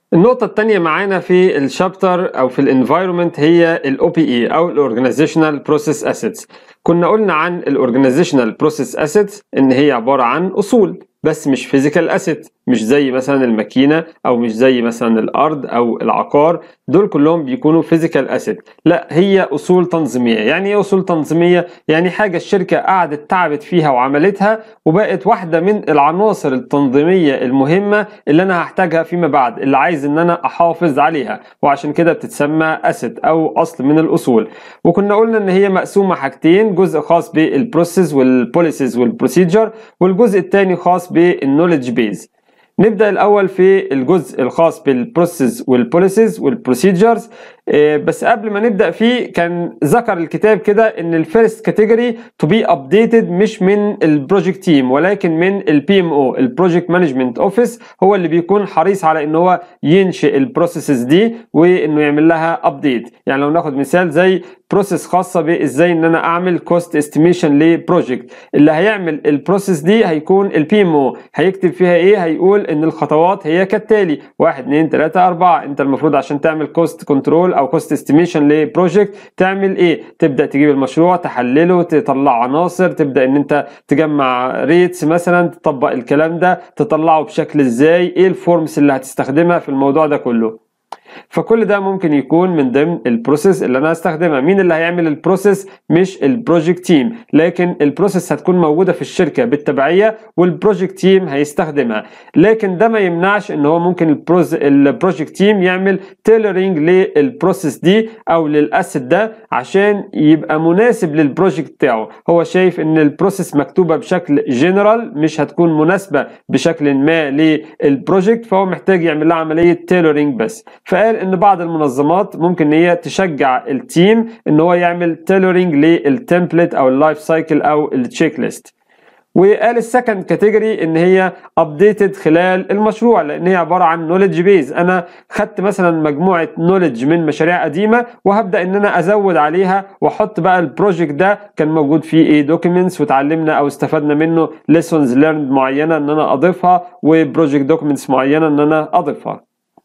النقطة التانية معانا في الشابتر أو في الانفايرمنت هي ال OPE أو ال Organizational Process Assets كنا قلنا عن ال Organizational Process Assets إن هي عبارة عن أصول بس مش physical asset مش زي مثلا الماكينة أو مش زي مثلا الأرض أو العقار دول كلهم بيكونوا physical asset لا هي أصول تنظيمية يعني إيه أصول تنظيمية؟ يعني حاجة الشركة قعدت تعبت فيها وعملتها وبقت واحدة من العناصر التنظيمية المهمة اللي أنا هحتاجها فيما بعد اللي عايز إن أنا أحافظ عليها وعشان كده بتتسمى asset أو أصل من الأصول وكنا قلنا إن هي مقسومة حاجتين جزء خاص بالبروسيس والبوليسيز والبروسيجر والجزء الثاني خاص بالنولج بيز نبدا الاول في الجزء الخاص بالبروسيس والبوليسيز والبروسيجرز بس قبل ما نبدا فيه كان ذكر الكتاب كده ان الفيرست كاتيجوري تو بي ابديتد مش من البروجكت تيم ولكن من البي ام او البروجكت مانجمنت اوفيس هو اللي بيكون حريص على ان هو ينشئ البروسيسز دي وانه يعمل لها ابديت يعني لو ناخد مثال زي بروسيس خاصه بازاي ان انا اعمل كوست استيميشن لبروجكت اللي هيعمل البروسيس دي هيكون البي ام او هيكتب فيها ايه هيقول ان الخطوات هي كالتالي 1 2 3 4 انت المفروض عشان تعمل كوست كنترول او كوست استيميشن لبروجكت تعمل ايه تبدا تجيب المشروع تحلله تطلع عناصر تبدا ان انت تجمع ريتس مثلا تطبق الكلام ده تطلعه بشكل ازاي ايه الفورمز اللي هتستخدمها في الموضوع ده كله فكل ده ممكن يكون من ضمن البروسيس اللي انا هستخدمها مين اللي هيعمل البروسيس مش البروجكت تيم لكن البروسيس هتكون موجوده في الشركه بالتبعيه والبروجكت تيم هيستخدمها لكن ده ما يمنعش ان هو ممكن البروجكت تيم يعمل تيلرينج للبروسيس دي او للاسيت ده عشان يبقى مناسب للبروجكت بتاعه هو شايف ان البروسيس مكتوبه بشكل جنرال مش هتكون مناسبه بشكل ما للبروجكت فهو محتاج يعمل لها عمليه تيلرينج بس فقال ان بعض المنظمات ممكن ان هي تشجع التيم ان هو يعمل تيلورينج للتمبلت او اللايف سايكل او التشيك ليست وقال السكند كاتيجوري ان هي ابديتد خلال المشروع لان هي عباره عن نولج بيز انا خدت مثلا مجموعه نولج من مشاريع قديمه وهبدا ان انا ازود عليها واحط بقى البروجكت ده كان موجود فيه ايه دوكيومنتس وتعلمنا او استفدنا منه ليسونز ليرند معينه ان انا اضيفها وبروجكت دوكيومنتس معينه ان انا اضيفها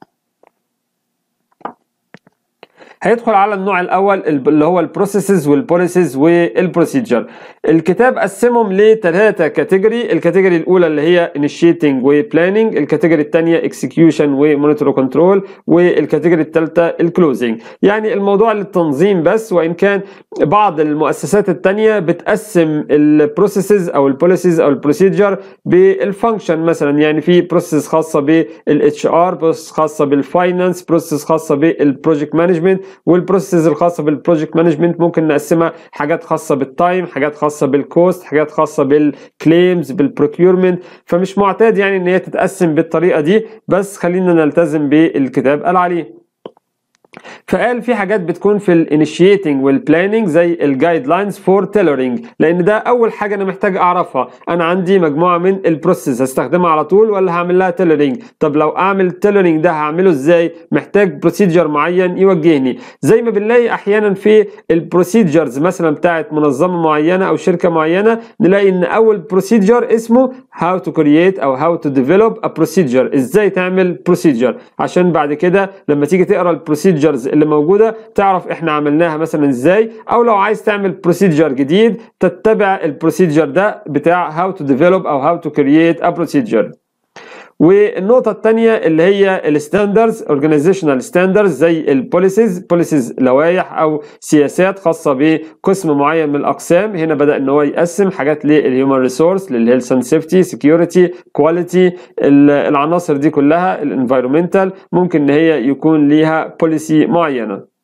هيدخل على النوع الاول اللي هو البروسيسز والبوليسيز والبروسيجر الكتاب قسمهم لثلاثه كاتيجوري الكاتيجوري الاولى اللي هي انيشيتنج وبلاننج الكاتيجوري الثانيه اكسكيوشن ومونيتور كنترول والكاتيجوري الثالثه الكلوزنج يعني الموضوع للتنظيم بس وان كان بعض المؤسسات الثانيه بتقسم البروسيسز او البوليسيز او البروسيجر بالفانكشن مثلا يعني في بروسيس خاصه بالاتش ار بروسيس خاصه بالفاينانس بروسيس خاصه بالبروجكت مانجمنت والبروسيسز الخاصه بالبروجكت مانجمنت ممكن نقسمها حاجات خاصه بالتايم حاجات خاصه بالكوست حاجات خاصه بالكليمز بالبروكيورمنت فمش معتاد يعني ان هي تتقسم بالطريقه دي بس خلينا نلتزم بالكتاب قال عليه فقال في حاجات بتكون في الانيشيتنج والبلاننج زي الجايد لاينز فور تيلرينج لان ده اول حاجه انا محتاج اعرفها انا عندي مجموعه من البروسيس هستخدمها على طول ولا هعمل لها تيلرينج طب لو اعمل تيلرينج ده هعمله ازاي محتاج بروسيجر معين يوجهني زي ما بنلاقي احيانا في البروسيجرز مثلا بتاعت منظمه معينه او شركه معينه نلاقي ان اول بروسيجر اسمه هاو تو كرييت او هاو تو ديفلوب ا بروسيجر ازاي تعمل بروسيجر عشان بعد كده لما تيجي تقرا البروسيجر البروسيجرز اللي موجوده تعرف احنا عملناها مثلا ازاي او لو عايز تعمل بروسيجر جديد تتبع البروسيجر ده بتاع هاو تو ديفلوب او هاو تو كرييت ا بروسيجر والنقطة الثانية اللي هي الستاندرز اورجانيزيشنال ستاندرز زي البوليسيز بوليسيز لوائح او سياسات خاصة بقسم معين من الاقسام هنا بدأ ان هو يقسم حاجات للهيومن ريسورس للهيلث اند سيفتي سكيورتي كواليتي العناصر دي كلها الانفايرمنتال ممكن ان هي يكون ليها بوليسي معينة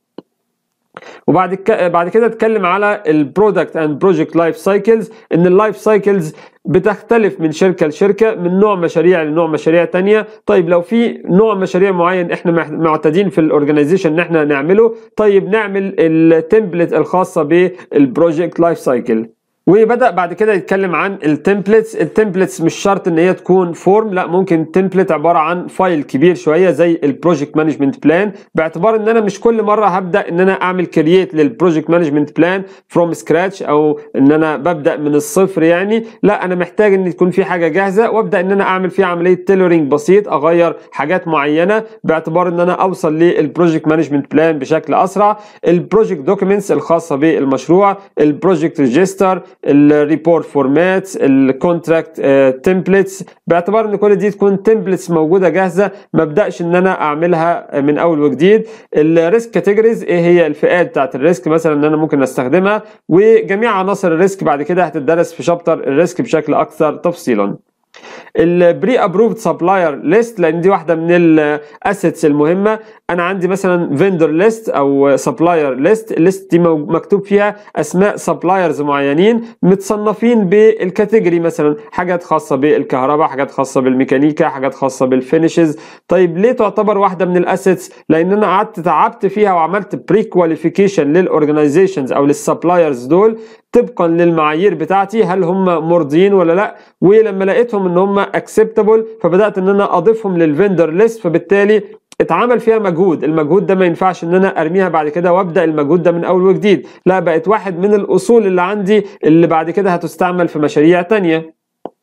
وبعد ك... بعد كده اتكلم على البرودكت اند بروجكت لايف سايكلز ان اللايف سايكلز بتختلف من شركه لشركه من نوع مشاريع لنوع مشاريع تانية طيب لو في نوع مشاريع معين احنا معتادين في الاورجنايزيشن ان احنا نعمله طيب نعمل التمبلت الخاصه بالبروجكت لايف سايكل وبدا بعد كده يتكلم عن التمبلتس التمبلتس مش شرط ان هي تكون فورم لا ممكن تمبلت عباره عن فايل كبير شويه زي البروجكت مانجمنت بلان باعتبار ان انا مش كل مره هبدا ان انا اعمل كرييت للبروجكت مانجمنت بلان فروم سكراتش او ان انا ببدا من الصفر يعني لا انا محتاج ان تكون في حاجه جاهزه وابدا ان انا اعمل فيها عمليه تيلورينج بسيط اغير حاجات معينه باعتبار ان انا اوصل للبروجكت مانجمنت بلان بشكل اسرع البروجكت دوكيومنتس الخاصه بالمشروع البروجكت ريجستر الريبورت فورمات الكونتراكت تمبلتس باعتبار ان كل دي تكون تمبلتس موجوده جاهزه ما ابداش ان انا اعملها من اول وجديد الريسك كاتيجوريز ايه هي الفئات بتاعت الريسك مثلا ان انا ممكن استخدمها وجميع عناصر الريسك بعد كده هتدرس في شابتر الريسك بشكل اكثر تفصيلا البري ابروفد سبلاير ليست لان دي واحده من الاسيتس المهمه انا عندي مثلا فيندور ليست او سبلاير ليست الليست دي مكتوب فيها اسماء سبلايرز معينين متصنفين بالكاتيجوري مثلا حاجات خاصه بالكهرباء حاجات خاصه بالميكانيكا حاجات خاصه بالفينيشز طيب ليه تعتبر واحده من الاسيتس لان انا قعدت تعبت فيها وعملت بري كواليفيكيشن للاورجنايزيشنز او للسبلايرز دول طبقا للمعايير بتاعتي هل هم مرضيين ولا لا ولما لقيتهم ان هم اكسبتابل فبدات ان انا اضيفهم للفندر ليست فبالتالي اتعمل فيها مجهود المجهود ده ما ينفعش ان انا ارميها بعد كده وابدا المجهود ده من اول وجديد لا بقت واحد من الاصول اللي عندي اللي بعد كده هتستعمل في مشاريع تانية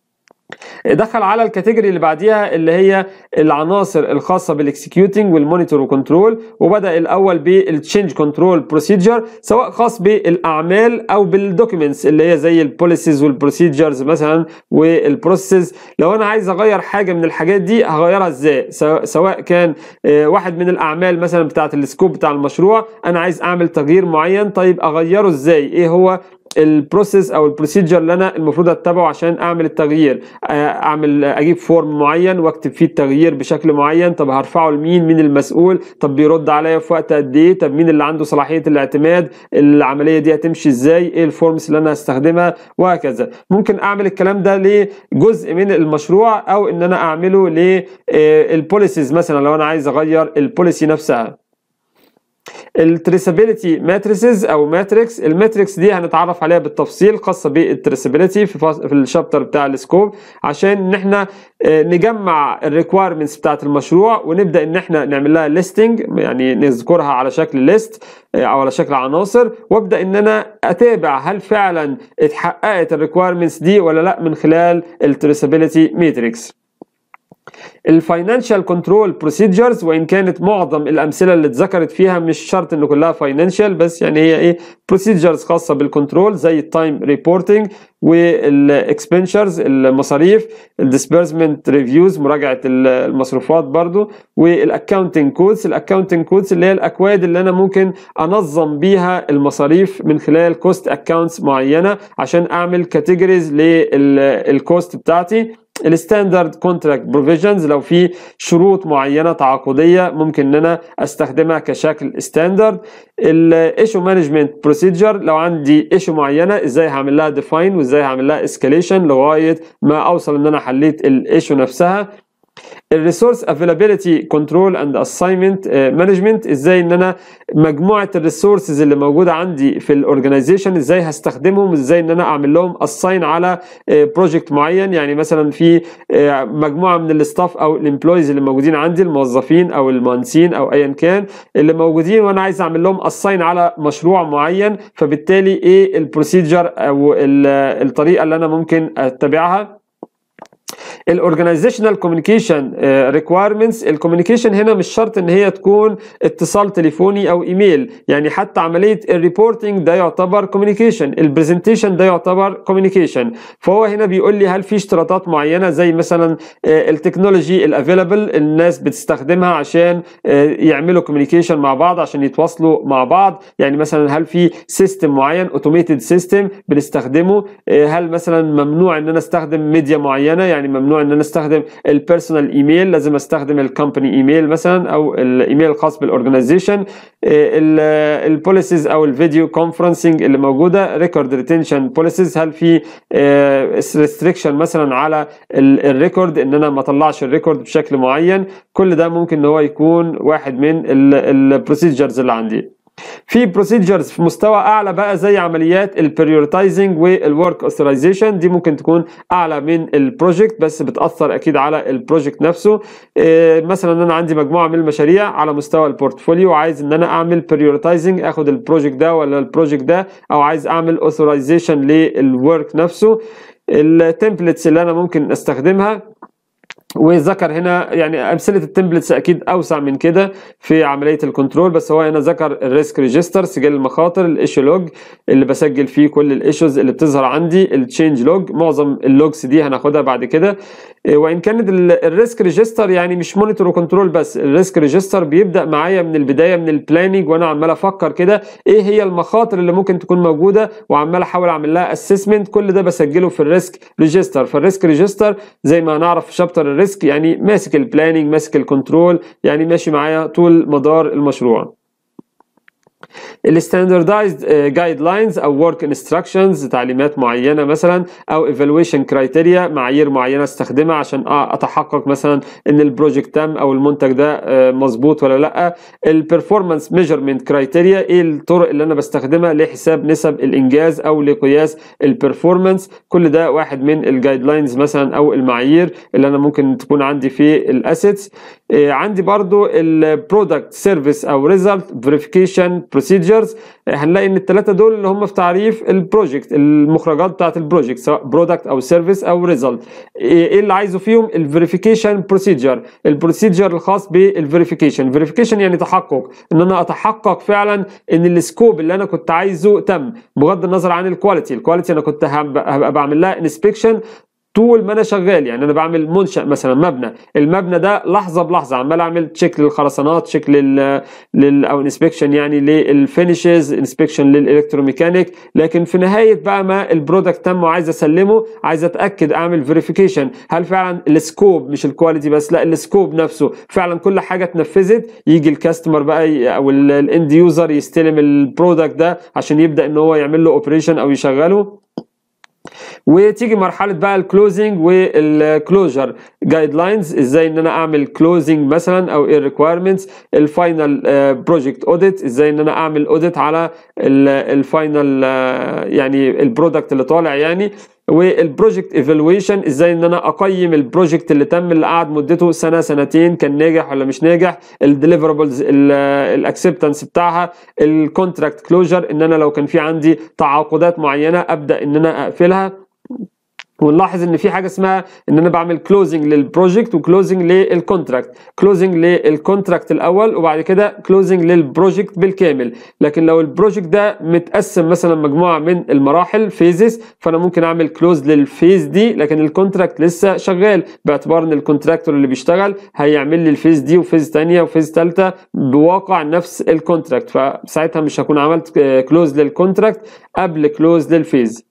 دخل على الكاتيجوري اللي بعديها اللي هي العناصر الخاصه بالاكسكيوتنج والمونيتور وكنترول وبدا الاول بالتشينج كنترول بروسيجر سواء خاص بالاعمال او بالدوكيومنتس اللي هي زي البوليسيز والبروسيجرز مثلا والبروسيس لو انا عايز اغير حاجه من الحاجات دي هغيرها ازاي سواء كان واحد من الاعمال مثلا بتاعه السكوب بتاع المشروع انا عايز اعمل تغيير معين طيب اغيره ازاي ايه هو البروسيس او البروسيجر اللي انا المفروض اتبعه عشان اعمل التغيير اعمل اجيب فورم معين واكتب فيه التغيير بشكل معين طب هرفعه لمين مين المسؤول طب بيرد عليا في وقت قد ايه طب مين اللي عنده صلاحيه الاعتماد العمليه دي هتمشي ازاي ايه الفورمز اللي انا هستخدمها وهكذا ممكن اعمل الكلام ده لجزء من المشروع او ان انا اعمله للبوليسيز مثلا لو انا عايز اغير البوليسي نفسها التريسابيليتي ماتريسز او ماتريكس الماتريكس دي هنتعرف عليها بالتفصيل خاصه بالتريسابيليتي في, في الشابتر بتاع السكوب عشان ان احنا نجمع الريكويرمنتس بتاعت المشروع ونبدا ان احنا نعمل لها ليستنج يعني نذكرها على شكل ليست او على شكل عناصر وابدا ان انا اتابع هل فعلا اتحققت الريكويرمنتس دي ولا لا من خلال التريسابيليتي ماتريكس الفاينانشال كنترول بروسيجرز وان كانت معظم الامثله اللي اتذكرت فيها مش شرط ان كلها فاينانشال بس يعني هي ايه بروسيجرز خاصه بالكنترول زي التايم ريبورتنج والاكسبنشرز المصاريف الديسبيرسمنت ريفيوز مراجعه المصروفات برضو والاكاونتنج كودز الاكاونتنج كودز اللي هي الاكواد اللي انا ممكن انظم بيها المصاريف من خلال كوست اكاونتس معينه عشان اعمل كاتيجوريز للكوست بتاعتي الستاندرد كونتراكت بروفيجنز لو في شروط معينه تعاقديه ممكن ان انا استخدمها كشكل ستاندرد الايشو مانجمنت بروسيجر لو عندي ايشو معينه ازاي هعمل لها ديفاين وازاي هعمل لها اسكاليشن لغايه ما اوصل ان انا حليت الايشو نفسها الريسورس افيلابيلتي كنترول اند اساينمنت مانجمنت ازاي ان انا مجموعه الريسورسز اللي موجوده عندي في الاورجنايزيشن ازاي هستخدمهم ازاي ان انا اعمل لهم اساين على بروجكت معين يعني مثلا في مجموعه من الاستاف او الامبلويز اللي موجودين عندي الموظفين او المهندسين او ايا كان اللي موجودين وانا عايز اعمل لهم اساين على مشروع معين فبالتالي ايه البروسيجر او الطريقه اللي انا ممكن اتبعها الاورجنايزيشنال كوميونيكيشن ريكويرمنتس الكوميونيكيشن هنا مش شرط ان هي تكون اتصال تليفوني او ايميل يعني حتى عمليه الريبورتنج ده يعتبر كوميونيكيشن البرزنتيشن ده يعتبر كوميونيكيشن فهو هنا بيقول لي هل في اشتراطات معينه زي مثلا التكنولوجي الافيلابل الناس بتستخدمها عشان يعملوا كوميونيكيشن مع بعض عشان يتواصلوا مع بعض يعني مثلا هل في سيستم معين اوتوميتد سيستم بنستخدمه هل مثلا ممنوع ان انا استخدم ميديا معينه يعني ممنوع ان انا استخدم البيرسونال ايميل لازم استخدم الكومباني ايميل مثلا او الايميل الخاص بالاورجنايزيشن البوليسيز او الفيديو كونفرنسنج اللي موجوده ريكورد ريتنشن بوليسيز هل في ريستريكشن مثلا على الريكورد ان انا ما اطلعش الريكورد بشكل معين كل ده ممكن ان هو يكون واحد من البروسيجرز اللي عندي في بروسيجرز في مستوى اعلى بقى زي عمليات البريورتايزنج والورك اوثرايزيشن دي ممكن تكون اعلى من البروجكت بس بتاثر اكيد على البروجكت نفسه إيه مثلا انا عندي مجموعه من المشاريع على مستوى البورتفوليو وعايز ان انا اعمل بريورتايزنج اخد البروجكت ده ولا البروجكت ده او عايز اعمل اوثرايزيشن للورك نفسه التمبلتس اللي انا ممكن استخدمها وذكر هنا يعني امثله التمبلتس اكيد اوسع من كده في عمليه الكنترول بس هو هنا ذكر الريسك ريجستر سجل المخاطر الايشو لوج اللي بسجل فيه كل الايشوز اللي بتظهر عندي التشينج لوج معظم اللوجز دي هناخدها بعد كده وان كانت الريسك ريجستر يعني مش مونيتور وكنترول بس الريسك ريجستر بيبدا معايا من البدايه من البلاننج وانا عمال افكر كده ايه هي المخاطر اللي ممكن تكون موجوده وعمال احاول اعمل لها اسسمنت كل ده بسجله في الريسك ريجستر فالريسك ريجستر زي ما هنعرف في شابتر الريسك يعني ماسك البلاننج ماسك الكنترول يعني ماشي معايا طول مدار المشروع الستاندردايزد جايد لاينز او ورك انستراكشنز تعليمات معينه مثلا او ايفالويشن كرايتيريا معايير معينه استخدمها عشان اتحقق مثلا ان البروجكت تم او المنتج ده مظبوط ولا لا البرفورمانس ميجرمنت كرايتيريا ايه الطرق اللي انا بستخدمها لحساب نسب الانجاز او لقياس البرفورمانس كل ده واحد من الجايد لاينز مثلا او المعايير اللي انا ممكن تكون عندي في الاسيتس عندي برضو البرودكت سيرفيس او ريزلت فيريفيكيشن بروسيجرز هنلاقي ان الثلاثه دول اللي هم في تعريف البروجكت المخرجات بتاعت البروجكت سواء برودكت او سيرفيس او ريزلت ايه اللي عايزه فيهم الفيريفيكيشن بروسيجر البروسيجر الخاص بالفيريفيكيشن فيريفيكيشن يعني تحقق ان انا اتحقق فعلا ان السكوب اللي انا كنت عايزه تم بغض النظر عن الكواليتي الكواليتي انا كنت هبقى بعمل لها انسبكشن طول ما انا شغال يعني انا بعمل منشا مثلا مبنى المبنى ده لحظه بلحظه عمال اعمل تشيك للخرسانات تشيك لل, لل... او انسبكشن يعني للفينيشز انسبكشن للالكتروميكانيك لكن في نهايه بقى ما البرودكت تم وعايز اسلمه عايز اتاكد اعمل فيريفيكيشن هل فعلا السكوب مش الكواليتي بس لا السكوب نفسه فعلا كل حاجه اتنفذت يجي الكاستمر بقى او الاند يوزر يستلم البرودكت ده عشان يبدا ان هو يعمل له اوبريشن او يشغله وتيجي مرحله بقى الكلوزنج والكلوجر جايد لاينز ازاي ان انا اعمل كلوزنج مثلا او ايه الريكويرمنتس الفاينل بروجكت اوديت ازاي ان انا اعمل اوديت على الفاينل يعني البرودكت اللي طالع يعني والبروجكت ايفالويشن ازاي ان انا اقيم البروجكت اللي تم اللي قعد مدته سنه سنتين كان ناجح ولا مش ناجح الديليفربلز الاكسبتنس بتاعها الكونتراكت كلوجر ان انا لو كان في عندي تعاقدات معينه ابدا ان انا اقفلها ونلاحظ ان في حاجه اسمها ان انا بعمل كلوزنج للبروجكت وكلوزنج للكونتراكت كلوزنج للكونتراكت الاول وبعد كده كلوزنج للبروجكت بالكامل لكن لو البروجكت ده متقسم مثلا مجموعه من المراحل فيزز فانا ممكن اعمل كلوز للفيز دي لكن الكونتراكت لسه شغال باعتبار ان الكونتراكتور اللي بيشتغل هيعمل لي الفيز دي وفيز ثانيه وفيز ثالثه بواقع نفس الكونتراكت فساعتها مش هكون عملت كلوز للكونتراكت قبل كلوز للفيز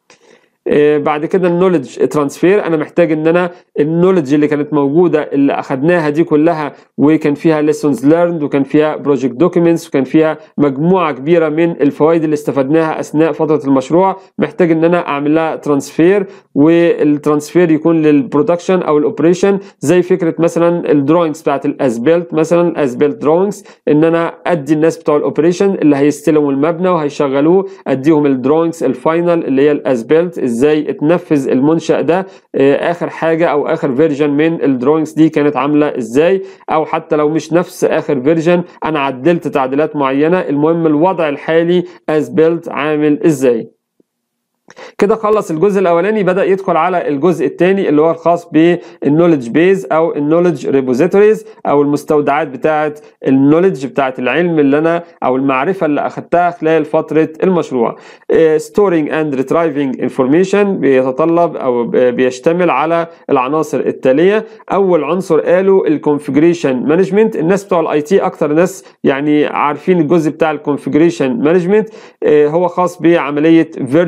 بعد كده النولج ترانسفير انا محتاج ان انا النولج اللي كانت موجوده اللي اخدناها دي كلها وكان فيها ليسونز ليرند وكان فيها بروجكت دوكيومنتس وكان فيها مجموعه كبيره من الفوائد اللي استفدناها اثناء فتره المشروع محتاج ان انا اعمل لها ترانسفير والترانسفير يكون للبرودكشن او الاوبريشن زي فكره مثلا الدروينجز بتاعت الاسبلت مثلا الاسبلت دروينجز ان انا ادي الناس بتوع الاوبريشن اللي هيستلموا المبنى وهيشغلوه اديهم الدروينجز الفاينل اللي هي الاسبلت ازاي اتنفذ المنشا ده اخر حاجه او اخر فيرجن من الدروينجز دي كانت عامله ازاي او حتى لو مش نفس اخر فيرجن انا عدلت تعديلات معينه المهم الوضع الحالي از بيلت عامل ازاي كده خلص الجزء الاولاني بدا يدخل على الجزء الثاني اللي هو الخاص بالنولج بيز او النولج ريبوزيتوريز او المستودعات بتاعه النولج بتاعه العلم اللي انا او المعرفه اللي اخذتها خلال فتره المشروع ستورينج اند ريترايفنج انفورميشن بيتطلب او بيشتمل على العناصر التاليه اول عنصر قالوا الكونفيجريشن مانجمنت الناس بتوع الاي تي اكتر ناس يعني عارفين الجزء بتاع الكونفيجريشن مانجمنت هو خاص بعمليه فيرجننج مثلا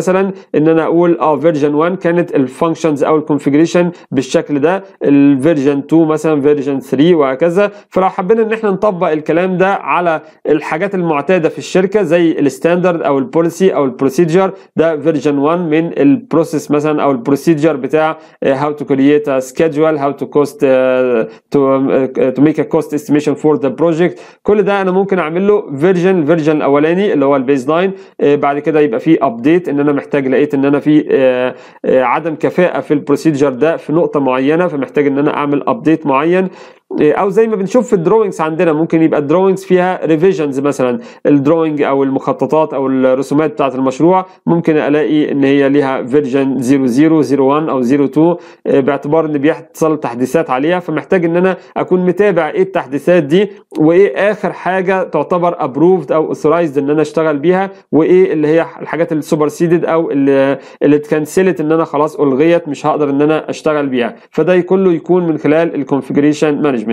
مثلا ان انا اقول اه فيرجن 1 كانت الفانكشنز او الكونفيجريشن بالشكل ده الفيرجن 2 مثلا فيرجن 3 وهكذا فلو حبينا ان احنا نطبق الكلام ده على الحاجات المعتاده في الشركه زي الستاندرد او البوليسي او البروسيجر ده فيرجن 1 من البروسيس مثلا او البروسيجر بتاع هاو تو كرييت ا سكيدجول هاو تو كوست تو تو ميك ا كوست استيميشن فور ذا بروجكت كل ده انا ممكن اعمل له فيرجن الفيرجن الاولاني اللي هو البيز لاين بعد كده يبقى في ابديت ان انا محتاج لقيت ان انا في آه، آه، عدم كفاءه في البروسيجر ده في نقطه معينه فمحتاج ان انا اعمل ابديت معين إيه، او زي ما بنشوف في الدروينجز عندنا ممكن يبقى الدروينجز فيها ريفيجنز مثلا الدروينج او المخططات او الرسومات بتاعه المشروع ممكن الاقي ان هي ليها فيرجن 0001 او 02 إيه، باعتبار ان بيحصل تحديثات عليها فمحتاج ان انا اكون متابع ايه التحديثات دي وايه اخر حاجه تعتبر ابروفد او اوثرايزد ان انا اشتغل بيها وايه اللي هي الحاجات السوبر سيدد او اللي اللي اتكنسلت ان انا خلاص الغيت مش هقدر ان انا اشتغل بيها فده كله يكون من خلال الكونفيجريشن مانجمنت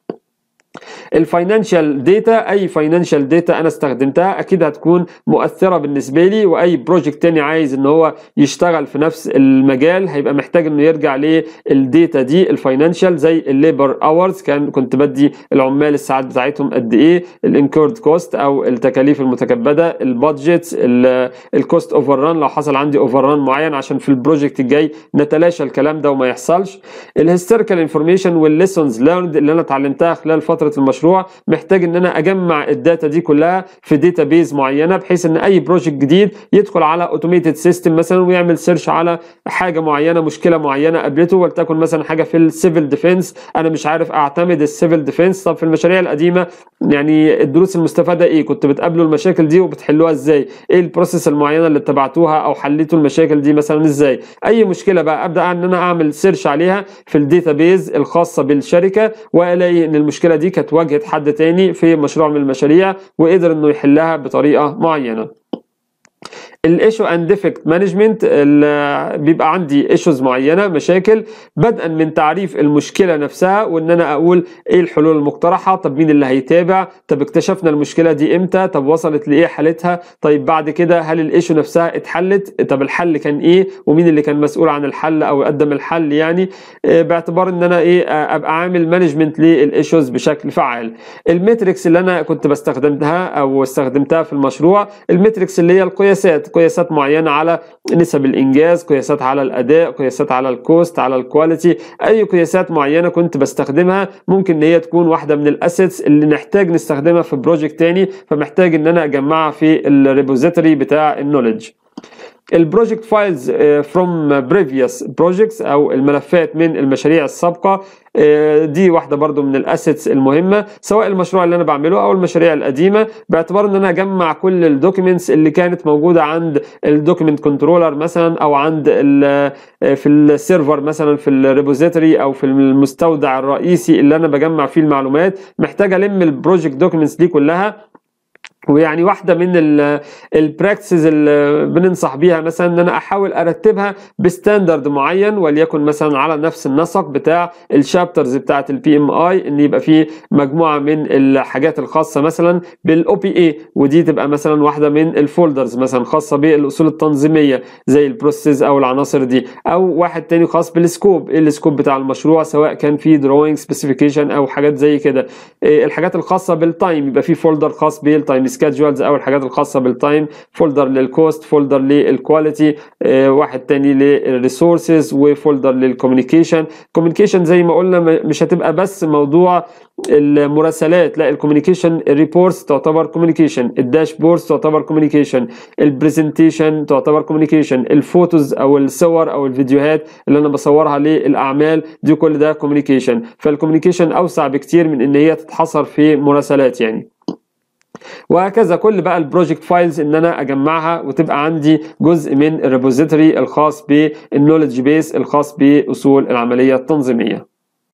الفاينانشال داتا اي فاينانشال داتا انا استخدمتها اكيد هتكون مؤثره بالنسبه لي واي بروجكت تاني عايز ان هو يشتغل في نفس المجال هيبقى محتاج انه يرجع للداتا دي الفاينانشال زي الليبر اورز كان كنت بدي العمال الساعات بتاعتهم قد ايه الانكورد كوست او التكاليف المتكبده البادجت الكوست اوفر ران لو حصل عندي اوفر ران معين عشان في البروجكت الجاي نتلاشى الكلام ده وما يحصلش الهيستوريكال انفورميشن والليسونز ليرند اللي انا اتعلمتها خلال فتره المشروع محتاج ان انا اجمع الداتا دي كلها في داتا بيز معينه بحيث ان اي بروجكت جديد يدخل على اوتوميتد سيستم مثلا ويعمل سيرش على حاجه معينه مشكله معينه قابلته ولتكن مثلا حاجه في السيفل ديفense انا مش عارف اعتمد السيفل ديفense طب في المشاريع القديمه يعني الدروس المستفاده ايه كنت بتقابلوا المشاكل دي وبتحلوها ازاي ايه البروسيس المعينه اللي اتبعتوها او حليتوا المشاكل دي مثلا ازاي اي مشكله بقى ابدا ان انا اعمل سيرش عليها في الداتا بيز الخاصه بالشركه والاقي ان المشكله دي كانت واجهت حد تاني في مشروع من المشاريع وقدر انه يحلها بطريقه معينه الايشو اند ديفكت مانجمنت بيبقى عندي ايشوز معينه مشاكل بدءا من تعريف المشكله نفسها وان انا اقول ايه الحلول المقترحه طب مين اللي هيتابع طب اكتشفنا المشكله دي امتى طب وصلت لايه حالتها طيب بعد كده هل الايشو نفسها اتحلت طب الحل كان ايه ومين اللي كان مسؤول عن الحل او قدم الحل يعني آه، باعتبار ان انا ايه آه، ابقى عامل مانجمنت للايشوز بشكل فعال الميتريكس اللي انا كنت بستخدمها او استخدمتها في المشروع الميتريكس اللي هي القياسات قياسات معينه على نسب الانجاز قياسات على الاداء قياسات على الكوست على الكواليتي اي قياسات معينه كنت بستخدمها ممكن ان هي تكون واحده من الاسيتس اللي نحتاج نستخدمها في بروجكت تاني فمحتاج ان انا اجمعها في الريبوزيتوري بتاع النولج البروجكت فايلز فروم بريفيوس بروجكتس او الملفات من المشاريع السابقه آه، دي واحده برضو من الاسيتس المهمه سواء المشروع اللي انا بعمله او المشاريع القديمه باعتبار ان انا اجمع كل الدوكيومنتس اللي كانت موجوده عند الدوكيمنت كنترولر مثلا او عند ال- آه، في السيرفر مثلا في الريبوزيتوري او في المستودع الرئيسي اللي انا بجمع فيه المعلومات محتاج الم البروجكت دوكيومنتس دي كلها ويعني واحده من البراكتسز اللي بننصح بيها مثلا ان انا احاول ارتبها بستاندرد معين وليكن مثلا على نفس النسق بتاع الشابترز بتاعه البي ام اي ان يبقى فيه مجموعه من الحاجات الخاصه مثلا بالاو بي اي ودي تبقى مثلا واحده من الفولدرز مثلا خاصه بالاصول التنظيميه زي البروسيس او العناصر دي او واحد تاني خاص بالسكوب ايه السكوب بتاع المشروع سواء كان في دروينج سبيسيفيكيشن او حاجات زي كده إيه الحاجات الخاصه بالتايم يبقى في فولدر خاص بالتايم سكادجولز او الحاجات الخاصه بالتايم فولدر للكوست فولدر للكواليتي إيه واحد تاني للريسورسز وفولدر للكوميونيكيشن كوميونيكيشن زي ما قلنا م- مش هتبقى بس موضوع المراسلات لا الكوميونيكيشن الريبورتس تعتبر كوميونيكيشن الداشبوردز تعتبر كوميونيكيشن البرزنتيشن تعتبر كوميونيكيشن الفوتوز او الصور او الفيديوهات اللي انا بصورها للاعمال دي كل ده كوميونيكيشن فالكوميونيكيشن اوسع بكتير من ان هي تتحصر في مراسلات يعني وهكذا كل بقى البروجكت فايلز ان انا اجمعها وتبقى عندي جزء من الريبوزيتوري الخاص بالنولج بيس الخاص باصول العمليه التنظيميه